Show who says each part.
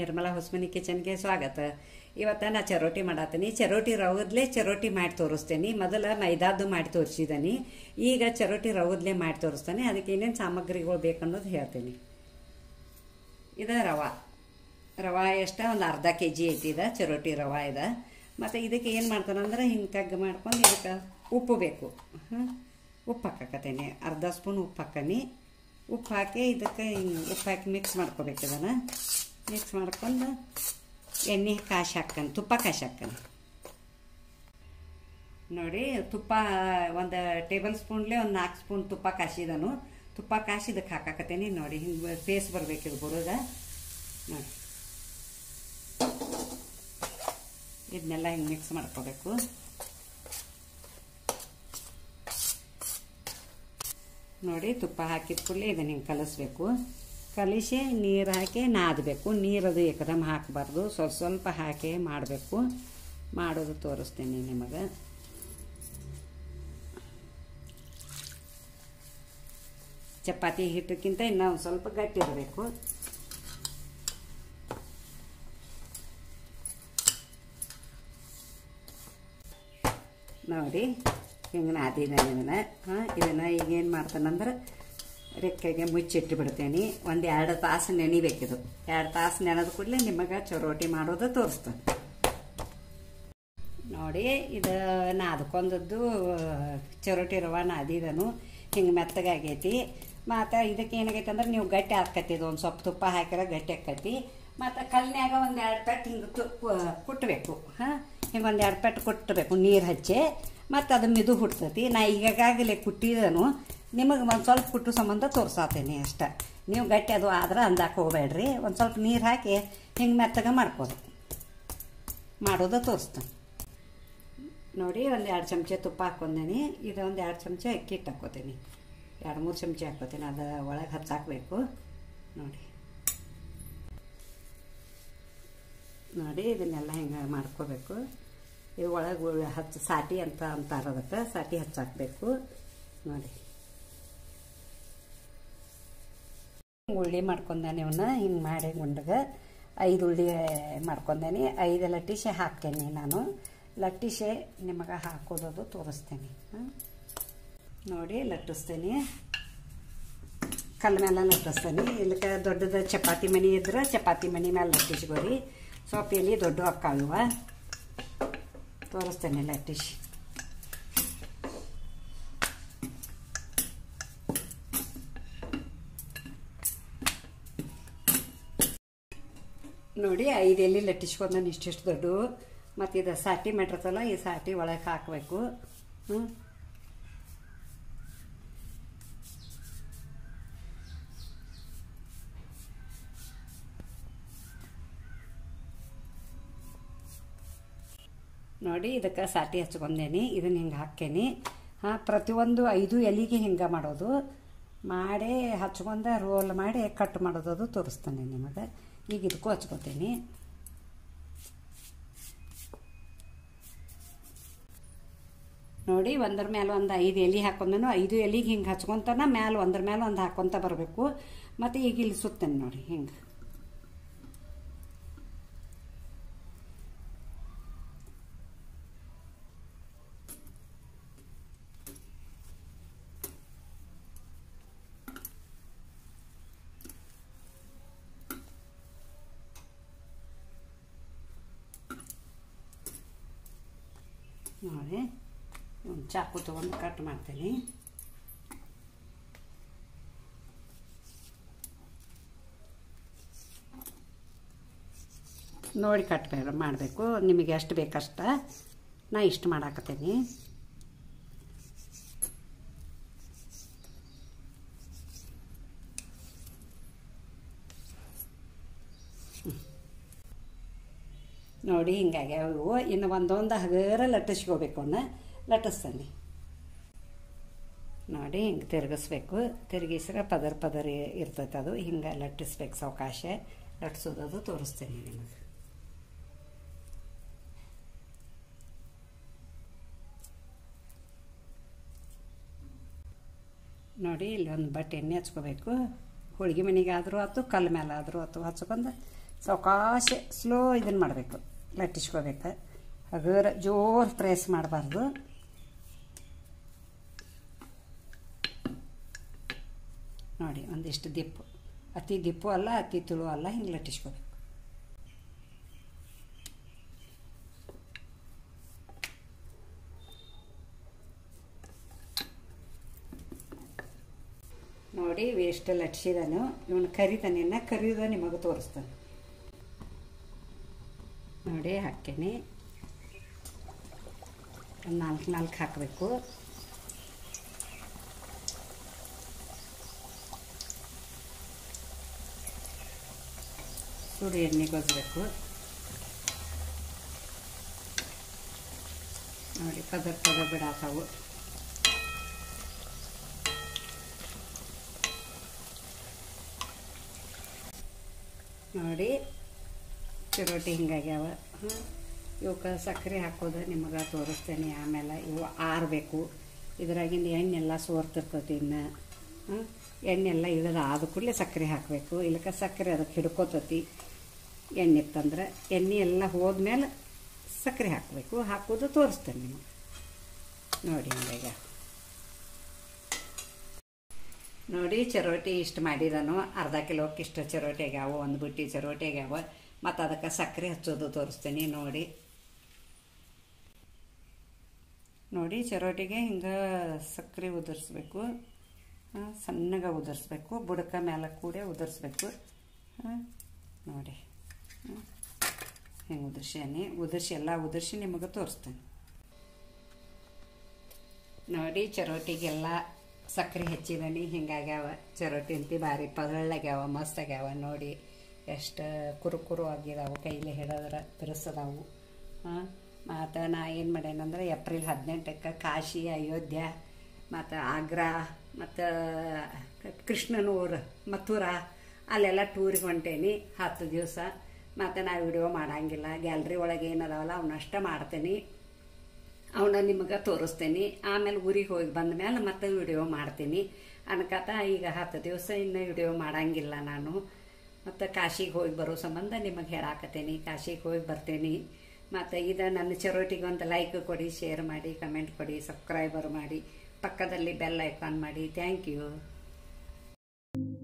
Speaker 1: ನಿರ್ಮಲಾ ಹೊಸಮನಿ ಕಿಚನ್ಗೆ ಸ್ವಾಗತ ಇವತ್ತ ನಾ ಚರೋಟಿ ಮಾಡತ್ತೀನಿ ಚರೋಟಿ ರವದ್ಲೆ ಚರೋಟಿ ಮಾಡಿ ತೋರಿಸ್ತೇನೆ ಮೊದಲ ಮೈದಾದ್ದು ಮಾಡಿ ತೋರಿಸಿದನಿ ಈಗ ಚರೋಟಿ ರವದ್ಲೆ ಮಾಡಿ ತೋರಿಸ್ತೇನೆ ಅದಕ್ಕೆ ಏನೇನು ಸಾಮಗ್ರಿಗಳು ಬೇಕನ್ನೋದು ಹೇಳ್ತೀನಿ ಇದು ರವಾ ರವಾ ಎಷ್ಟ ಒಂದು ಅರ್ಧ ಕೆ ಜಿ ಐತಿ ಇದು ಚರೋಟಿ ರವಾ ಇದೆ ಮತ್ತು ಇದಕ್ಕೆ ಏನು ಮಾಡ್ತಾನಂದ್ರೆ ಹಿಂಗೆ ತಗ್ಗು ಮಾಡ್ಕೊಂಡು ಇದಕ್ಕೆ ಉಪ್ಪು ಬೇಕು ಹಾಂ ಉಪ್ಪು ಹಾಕಕತ್ತೇನೆ ಅರ್ಧ ಸ್ಪೂನ್ ಉಪ್ಪು ಹಾಕನಿ ಉಪ್ಪು ಹಾಕಿ ಇದಕ್ಕೆ ಹಿಂಗೆ ಉಪ್ಪು ಹಾಕಿ ಮಿಕ್ಸ್ ಮಾಡ್ಕೋಬೇಕು ಇದನ್ನು ಮಿಕ್ಸ್ ಮಾಡ್ಕೊಂಡು ಎಣ್ಣೆ ಕಾಶಿ ಹಾಕ್ಕನ್ ತುಪ್ಪ ಕಾಶಿ ಹಾಕ್ಕನ್ ನೋಡಿ ತುಪ್ಪ ಒಂದು ಟೇಬಲ್ ಸ್ಪೂನ್ಲೆ ಒಂದು ನಾಲ್ಕು ಸ್ಪೂನ್ ತುಪ್ಪ ಕಾಸಿದನು ತುಪ್ಪ ಕಾಸಿ ಇದಕ್ಕೆ ಹಾಕಾಕತ್ತೇನಿ ನೋಡಿ ಹಿಂಗೆ ಫೇಸ್ ಬರ್ಬೇಕು ಇದು ಬುಡಗ ನೋಡಿ ಇದನ್ನೆಲ್ಲ ಹಿಂಗೆ ಮಿಕ್ಸ್ ಮಾಡ್ಕೋಬೇಕು ನೋಡಿ ತುಪ್ಪ ಹಾಕಿದ ಕೂಡಲೇ ಇದನ್ನು ಹಿಂಗೆ ಕಲಿಸ್ಬೇಕು ಕಲಿಸಿ ನೀರು ಹಾಕಿ ನಾದಬೇಕು ನೀರದು ಏಕದಮ್ ಹಾಕಬಾರ್ದು ಸ್ವಲ್ಪ ಸ್ವಲ್ಪ ಹಾಕಿ ಮಾಡಬೇಕು ಮಾಡೋದು ತೋರಿಸ್ತೀನಿ ನಿಮಗೆ ಚಪಾತಿ ಹಿಟ್ಟಕ್ಕಿಂತ ಇನ್ನೂ ಒಂದು ಸ್ವಲ್ಪ ಗಟ್ಟಿ ಇರಬೇಕು ನೋಡಿ ಹಿಂಗೆ ನಾದಿದ್ದಾನೆ ಇದನ್ನು ಹಾಂ ಇದನ್ನು ಈಗ ಏನು ಮಾಡ್ತಾನಂದ್ರೆ ರೆಕ್ಕೆಗೆ ಮುಚ್ಚಿಟ್ಟು ಬಿಡ್ತೇನೆ ಒಂದು ಎರಡು ತಾಸು ನೆನಿಬೇಕಿದು ಎರಡು ತಾಸು ನೆನೆದ ಕೂಡಲೇ ನಿಮಗೆ ಚರೋಟಿ ಮಾಡೋದು ತೋರಿಸ್ತೇನೆ ನೋಡಿ ಇದು ನಾದ್ಕೊಂಡದ್ದು ಚರೋಟಿ ರವ ನಾದಿದನು ಹಿಂಗೆ ಮೆತ್ತಗಾಗೈತಿ ಮತ್ತು ಇದಕ್ಕೆ ಏನಾಗೈತೆ ಅಂದ್ರೆ ನೀವು ಗಟ್ಟಿ ಹಾಕತ್ತಿದ್ದು ಒಂದು ಸ್ವಲ್ಪ ತುಪ್ಪ ಹಾಕಿದ್ರೆ ಗಟ್ಟಿ ಆಕತಿ ಮತ್ತು ಕಲ್ನ್ಯಾಗ ಒಂದು ಎರಡು ಪೆಟ್ಟು ಹಿಂಗೆ ತುಪ್ಪ ಕುಟ್ಟಬೇಕು ಹಾಂ ಹಿಂಗೆ ಒಂದು ಎರಡು ಪೆಟ್ಟು ಕುಟ್ಟಬೇಕು ನೀರು ಹಚ್ಚಿ ಮತ್ತು ಅದು ಮಿದು ಹುಡ್ತತಿ ನಾ ಈಗಾಗಲೇ ಕುಟ್ಟಿದನು ನಿಮಗೆ ಒಂದು ಸ್ವಲ್ಪ ಕುಟ್ಟು ಸಂಬಂಧ ತೋರ್ಸಾತೇನೆ ಅಷ್ಟೆ ನೀವು ಗಟ್ಟಿ ಅದು ಆದ್ರೆ ಅಂದಾಕ ಹೋಗ್ಬೇಡ್ರಿ ಒಂದು ಸ್ವಲ್ಪ ನೀರು ಹಾಕಿ ಹಿಂಗೆ ಮೆತ್ತಗೆ ಮಾಡ್ಕೋದು ಮಾಡೋದು ತೋರಿಸ್ತೇನೆ ನೋಡಿ ಒಂದು ಎರಡು ಚಮಚ ತುಪ್ಪ ಹಾಕ್ಕೊಂಡೇನಿ ಇದು ಒಂದು ಎರಡು ಚಮಚ ಅಕ್ಕಿ ಹಿಟ್ಟು ಹಾಕ್ಕೋತೀನಿ ಎರಡು ಮೂರು ಚಮಚ ಹಾಕ್ಕೋತೀನಿ ಅದು ಒಳಗೆ ಹಚ್ಚಾಕಬೇಕು ನೋಡಿ ನೋಡಿ ಇದನ್ನೆಲ್ಲ ಹಿಂಗೆ ಮಾಡ್ಕೋಬೇಕು ಇದು ಒಳಗೆ ಹಚ್ಚ ಸಾಟಿ ಅಂತ ಅಂತಾರೆ ಅದಕ್ಕೆ ಸಾಟಿ ಹಚ್ಚಾಕಬೇಕು ನೋಡಿ ಉಳ್ಳಿ ಮಾಡ್ಕೊಂಡಾನೆ ಇವನ್ನ ಹಿಂಗೆ ಮಾಡಿ ಗುಂಡಗೆ ಐದು ಉಳ್ಳಿ ಮಾಡ್ಕೊಂಡೇನಿ ಐದು ಲಟ್ಟಿಸೆ ಹಾಕ್ತೇನೆ ನಾನು ಲಟ್ಟಿಸೆ ನಿಮಗೆ ಹಾಕೋದದು ತೋರಿಸ್ತೇನೆ ನೋಡಿ ಲಟ್ಟಿಸ್ತೇನೆ ಕಲ್ಲ ಮೇಲೆ ಲಟ್ಟಿಸ್ತೇನೆ ಇಲ್ಲಕ ದೊಡ್ಡದ ಚಪಾತಿ ಮಣಿ ಇದ್ರೆ ಚಪಾತಿ ಮಣಿ ಮೇಲೆ ಲಟ್ಟಿಸ್ಕೋರಿ ಸ್ವಲ್ಪ ಎಲ್ಲಿ ದೊಡ್ಡ ಅಕ್ಕಾಳುವ ತೋರಿಸ್ತೇನೆ ಲಟ್ಟಿಸಿ ನೋಡಿ ಐದು ಎಲ್ಲಿ ಲಟ್ಟಿಸ್ಕೊಂಡು ನಾನು ಇಷ್ಟಿಷ್ಟು ದೊಡ್ಡ ಮತ್ತು ಇದು ಸಾಟಿ ಮಾಡಿರ್ತಲ್ಲ ಈ ಸಾಟಿ ಒಳಗೆ ಹಾಕಬೇಕು ಹ್ಞೂ ನೋಡಿ ಇದಕ್ಕೆ ಸಾಟಿ ಹಚ್ಕೊಂಡೇನಿ ಇದನ್ನ ಹಿಂಗೆ ಹಾಕೇನಿ ಹಾಂ ಪ್ರತಿಯೊಂದು ಐದು ಎಲೆಗೆ ಹಿಂಗೆ ಮಾಡೋದು ಮಾಡಿ ಹಚ್ಕೊಂಡ ರೋಲ್ ಮಾಡಿ ಕಟ್ ಮಾಡೋದು ತೋರಿಸ್ತೇನೆ ನಿಮಗೆ ಈಗ ಇದಕ್ಕೂ ಹಚ್ಕೋತೀನಿ ನೋಡಿ ಒಂದ್ರ ಮೇಲೆ ಒಂದು ಐದು ಎಲೆ ಹಾಕೊಂಡನು ಐದು ಎಲೆಗೆ ಹಿಂಗೆ ಹಚ್ಕೊತಾನ ಮ್ಯಾಲೆ ಒಂದ್ರ ಮೇಲೆ ಒಂದು ಹಾಕ್ಕೊಂತ ಬರಬೇಕು ಮತ್ತು ಈಗ ಇಲ್ಲಿ ಸುತ್ತೇನೆ ನೋಡಿ ಹಿಂಗೆ ನೋಡಿ ಒಂದು ಚಾಕು ತೊಗೊಂಡು ಕಟ್ ಮಾಡ್ತೀನಿ ನೋಡಿ ಕಟ್ ಮಾಡಬೇಕು ನಿಮಗೆ ಎಷ್ಟು ಬೇಕಷ್ಟ ನಾ ಇಷ್ಟು ಮಾಡಾಕತ್ತೀನಿ ನೋಡಿ ಹಿಂಗಾಗ್ಯಾವ ಇವು ಇನ್ನು ಒಂದೊಂದು ಹಗರ ಲಟ್ಟಿಸ್ಕೋಬೇಕು ಅವನ್ನ ಲಟ್ಟಿಸ್ತಾನೆ ನೋಡಿ ಹಿಂಗೆ ತಿರುಗಿಸ್ಬೇಕು ತಿರುಗಿಸ್ರೆ ಪದರ್ ಪದರ್ ಇರ್ತೈತೆ ಅದು ಹಿಂಗೆ ಲಟ್ಟಿಸ್ಬೇಕು ಸಾವಕಾಶ ಲಟ್ಟಿಸೋದದು ತೋರಿಸ್ತೇನೆ ನಿಮಗೆ ನೋಡಿ ಇಲ್ಲಿ ಒಂದು ಬಟ್ಟೆ ಎಣ್ಣೆ ಹಚ್ಕೋಬೇಕು ಹೋಳಿಗೆ ಮನೆಗಾದರೂ ಆಯ್ತು ಕಲ್ಲು ಮೇಲೆ ಆದರೂ ಆಯ್ತು ಹಚ್ಕೊಂಡು ಸಾವಕಾಶ ಸ್ಲೋ ಇದನ್ನು ಮಾಡಬೇಕು ಲಟ್ಟಿಸ್ಕೋಬೇಕು ಹಗರ ಜೋರು ಪ್ರೆಸ್ ಮಾಡಬಾರ್ದು ನೋಡಿ ಒಂದಿಷ್ಟು ದಿಪ್ಪು ಅತಿ ದಿಪ್ಪು ಅಲ್ಲ ಅತಿ ತುಳು ಅಲ್ಲ ಹಿಂಗೆ ಲಟ್ಟಿಸ್ಕೋಬೇಕು ನೋಡಿ ವೇಸ್ಟ್ ಲಟ್ಸಿದನು ಇವನು ಕರಿತಾನೆ ಕರಿಯೋದ ನಿಮಗೆ ತೋರಿಸ್ತಾನೆ ನೋಡಿ ಹಾಕ್ತೀನಿ ಒಂದು ನಾಲ್ಕು ನಾಲ್ಕು ಹಾಕಬೇಕು ಸುಡು ಎಣ್ಣೆ ಗೊಜ್ಬೇಕು ನೋಡಿ ಪದ ಪದ ಬಿಡಾತಾವು ನೋಡಿ ಚಿರೋಟಿ ಹಿಂಗಾಗ್ಯಾವ ಹಾಂ ಇವಕ್ಕೆ ಸಕ್ಕರೆ ಹಾಕೋದು ನಿಮಗೆ ತೋರಿಸ್ತೇನೆ ಆಮೇಲೆ ಇವು ಆರಬೇಕು ಇದ್ರಾಗಿಂದ ಎಣ್ಣೆಲ್ಲ ಸೋರ್ತಿರ್ತೈತಿ ಇನ್ನು ಹಾಂ ಎಣ್ಣೆಲ್ಲ ಇಳಿದು ಆದ ಕೂಡಲೇ ಸಕ್ಕರೆ ಹಾಕಬೇಕು ಇಲ್ಲಕ ಸಕ್ಕರೆ ಅದಕ್ಕೆ ಹಿಡ್ಕೋತತಿ ಎಣ್ಣೆ ಇತ್ತಂದ್ರೆ ಎಣ್ಣೆ ಎಲ್ಲ ಹೋದ್ಮೇಲೆ ಸಕ್ಕರೆ ಹಾಕಬೇಕು ಹಾಕೋದು ತೋರಿಸ್ತೇನೆ ನಿಮಗೆ ನೋಡಿ ಹಿಂಗಾಗ ನೋಡಿ ಚರೋಟಿ ಇಷ್ಟು ಮಾಡಿದನು ಅರ್ಧ ಕಿಲೋಕ್ಕೆ ಇಷ್ಟು ಚರೋಟಿ ಆಗ್ಯಾವ ಒಂದು ಬುಟ್ಟಿ ಚರೋಟಿ ಆಗ್ಯಾವ ಮತ್ತು ಅದಕ್ಕೆ ಸಕ್ಕರೆ ಹಚ್ಚೋದು ತೋರಿಸ್ತೀನಿ ನೋಡಿ ನೋಡಿ ಚರೋಟಿಗೆ ಹಿಂಗೆ ಸಕ್ಕರೆ ಉದುರಿಸ್ಬೇಕು ಸಣ್ಣಗೆ ಉದುರಿಸ್ಬೇಕು ಬುಡಕ ಮೇಲೆ ಕೂಡ ಉದುರಿಸ್ಬೇಕು ನೋಡಿ ಹಿಂಗೆ ಉದುರ್ಸ್ಯಾನಿ ಉದುರ್ಸಿ ಎಲ್ಲ ಉದುರ್ಸಿ ನಿಮಗೆ ತೋರಿಸ್ತೇನೆ ನೋಡಿ ಚರೋಟಿಗೆಲ್ಲ ಸಕ್ಕರೆ ಹೆಚ್ಚಿದನಿ ಹಿಂಗಾಗ್ಯಾವ ಚರೋಟಿ ಅಂತಿ ಭಾರಿ ಪದಳ್ಳಾಗ್ಯಾವ ಮಸ್ತ್ ಆಗ್ಯಾವ ನೋಡಿ ಎಷ್ಟು ಕುರುಕುರು ಆಗಿದಾವು ಕೈಲಿ ಹಿಡಿದ್ರೆ ಬಿರುಸದಾವು ಹಾಂ ಮತ್ತು ನಾ ಏನು ಮಾಡೇನಂದ್ರೆ ಏಪ್ರಿಲ್ ಹದಿನೆಂಟಕ್ಕೆ ಕಾಶಿ ಅಯೋಧ್ಯ ಮತ್ತು ಆಗ್ರಾ ಮತ್ತು ಕೃಷ್ಣನೂರು ಮಥುರಾ ಅಲ್ಲೆಲ್ಲ ಟೂರಿಗೆ ಹೊಂಟೇನಿ ಹತ್ತು ದಿವಸ ಮತ್ತು ನಾ ವಿಡಿಯೋ ಮಾಡಂಗಿಲ್ಲ ಗ್ಯಾಲ್ರಿ ಒಳಗೆ ಏನದಾವಲ್ಲ ಅವನ್ನಷ್ಟ ಮಾಡ್ತೇನೆ ಅವನ್ನ ನಿಮಗೆ ತೋರಿಸ್ತೇನೆ ಆಮೇಲೆ ಊರಿಗೆ ಹೋಗಿ ಬಂದ ಮೇಲೆ ಮತ್ತೆ ವಿಡಿಯೋ ಮಾಡ್ತೀನಿ ಅನ್ಕತ ಈಗ ಹತ್ತು ದಿವಸ ಇನ್ನು ವಿಡಿಯೋ ಮಾಡಂಗಿಲ್ಲ ನಾನು ಮತ್ತು ಕಾಶಿಗೆ ಹೋಗಿ ಬರೋ ಸಂಬಂಧ ನಿಮಗೆ ಹೇಳಾಕತ್ತೇನೆ ಕಾಶಿಗೆ ಹೋಗಿ ಬರ್ತೇನೆ ಮತ್ತು ಇದು ನನ್ನ ಚರೋಟಿಗೆ ಒಂದು ಲೈಕ್ ಕೊಡಿ ಶೇರ್ ಮಾಡಿ ಕಮೆಂಟ್ ಕೊಡಿ ಸಬ್ಸ್ಕ್ರೈಬರ್ ಮಾಡಿ ಪಕ್ಕದಲ್ಲಿ ಬೆಲ್ ಐಕಾನ್ ಮಾಡಿ ಥ್ಯಾಂಕ್ ಯು